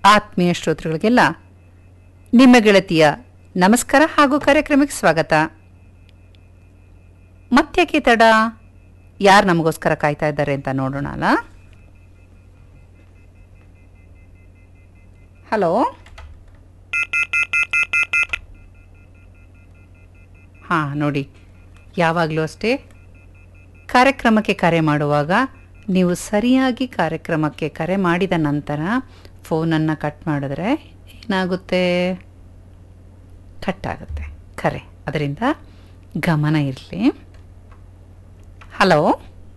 ಆತ್ಮೀಯ ಶ್ರೋತೃಗಳಿಗೆಲ್ಲ ನಿಮ್ಮ ಗೆಳತಿಯ ನಮಸ್ಕಾರ ಹಾಗೂ ಕಾರ್ಯಕ್ರಮಕ್ಕೆ ಸ್ವಾಗತ ಮತ್ತ್ಯಾಕೆ ತಡ ಯಾರು ನಮಗೋಸ್ಕರ ಕಾಯ್ತಾ ಇದ್ದಾರೆ ಅಂತ ನೋಡೋಣ ಅಲ್ಲ ಹಲೋ ಹಾಂ ನೋಡಿ ಯಾವಾಗಲೂ ಅಷ್ಟೇ ಕಾರ್ಯಕ್ರಮಕ್ಕೆ ಕರೆ ಮಾಡುವಾಗ ನೀವು ಸರಿಯಾಗಿ ಕಾರ್ಯಕ್ರಮಕ್ಕೆ ಕರೆ ಮಾಡಿದ ನಂತರ ಫೋನನ್ನು ಕಟ್ ಮಾಡಿದ್ರೆ ಏನಾಗುತ್ತೆ ಕಟ್ ಆಗುತ್ತೆ ಕರೆ ಅದರಿಂದ ಗಮನ ಇರಲಿ ಹಲೋ